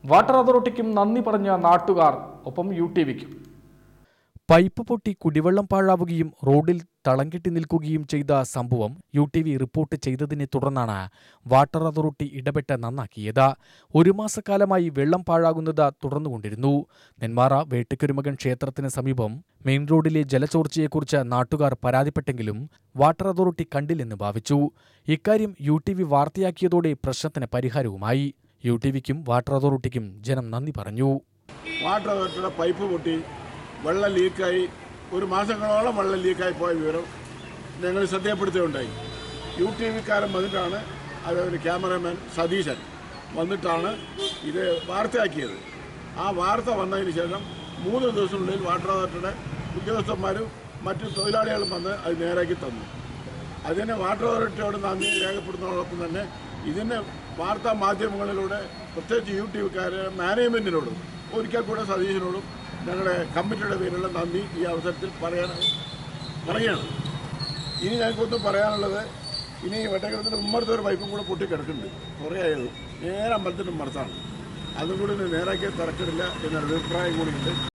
water അതോറിറ്റിക്കും നന്ദി പറഞ്ഞ നാട്ടുകാർ ഒപ്പം യു ടി വിക്കും പൈപ്പ് പൊട്ടി കുടിവെള്ളം പാഴാവുകയും റോഡിൽ തളം കെട്ടി നിൽക്കുകയും ചെയ്ത സംഭവം യു ടി വി റിപ്പോർട്ട് ചെയ്തതിനെ തുടർന്നാണ് വാട്ടർ അതോറിറ്റി ഇടപെട്ട് നന്നാക്കിയത് ഒരു മാസക്കാലമായി വെള്ളം പാഴാകുന്നത് തുടർന്നുകൊണ്ടിരുന്നു നെന്മാറ വേട്ടക്കുരുമകൻ ക്ഷേത്രത്തിന് സമീപം മെയിൻ റോഡിലെ ജലചോർച്ചയെക്കുറിച്ച് നാട്ടുകാർ പരാതിപ്പെട്ടെങ്കിലും വാട്ടർ അതോറിറ്റി കണ്ടില്ലെന്ന് ഭാവിച്ചു ഇക്കാര്യം യു ടി വി വാർത്തയാക്കിയതോടെ പ്രശ്നത്തിന് പരിഹാരവുമായി യു ടി വിക്കും വാട്ടർ അതോറിറ്റിക്കും ജനം നന്ദി പറഞ്ഞു വാട്ടർ അതോറിറ്റിയുടെ പൈപ്പ് പൊട്ടി വെള്ളം ലീക്കായി ഒരു മാസങ്ങളോളം വെള്ളം ലീക്കായി പോയ വിവരം ഞങ്ങൾ ശ്രദ്ധയപ്പെടുത്തുകയുണ്ടായി യു ടി വിക്കാരൻ വന്നിട്ടാണ് അത് ഒരു ക്യാമറമാൻ സതീശൻ വന്നിട്ടാണ് ഇത് വാർത്തയാക്കിയത് ആ വാർത്ത വന്നതിന് ശേഷം മൂന്ന് ദിവസത്തിനുള്ളിൽ വാട്ടർ അതോറിറ്റിയുടെ ഉദ്യോഗസ്ഥന്മാരും മറ്റു തൊഴിലാളികളും വന്ന് അത് നേരാക്കി തന്നു അതിന് വാട്ടർ അതോറിറ്റിയോട് നന്ദി രേഖപ്പെടുത്തുന്നതോടൊപ്പം തന്നെ ഇതിന് വാർത്താ മാധ്യമങ്ങളിലൂടെ പ്രത്യേകിച്ച് യു ടി വിക്കാരെ മാനേജ്മെൻറ്റിനോടും ഒരിക്കൽ കൂടെ സതീശനോടും ഞങ്ങളുടെ കമ്മിറ്റിയുടെ പേരിലുള്ള നന്ദി ഈ അവസരത്തിൽ പറയാൻ പറയുകയാണ് ഇനി ഞങ്ങൾക്കൊന്നും പറയാനുള്ളത് ഇനി വെട്ടക്കരത്തിൻ്റെ ഉമ്മറത്തെ ഒരു പൈപ്പും കൂടെ പൊട്ടിക്കിടക്കുന്നുണ്ട് കുറേ ആയത് നേരെ അമ്പലത്തിൻ്റെ ഉമ്മറത്താണ് അതും കൂടി ഒന്ന് നേരാക്കിയ തിരക്കിടില്ല എന്നൊരു അഭിപ്രായം കൂടിയുണ്ട്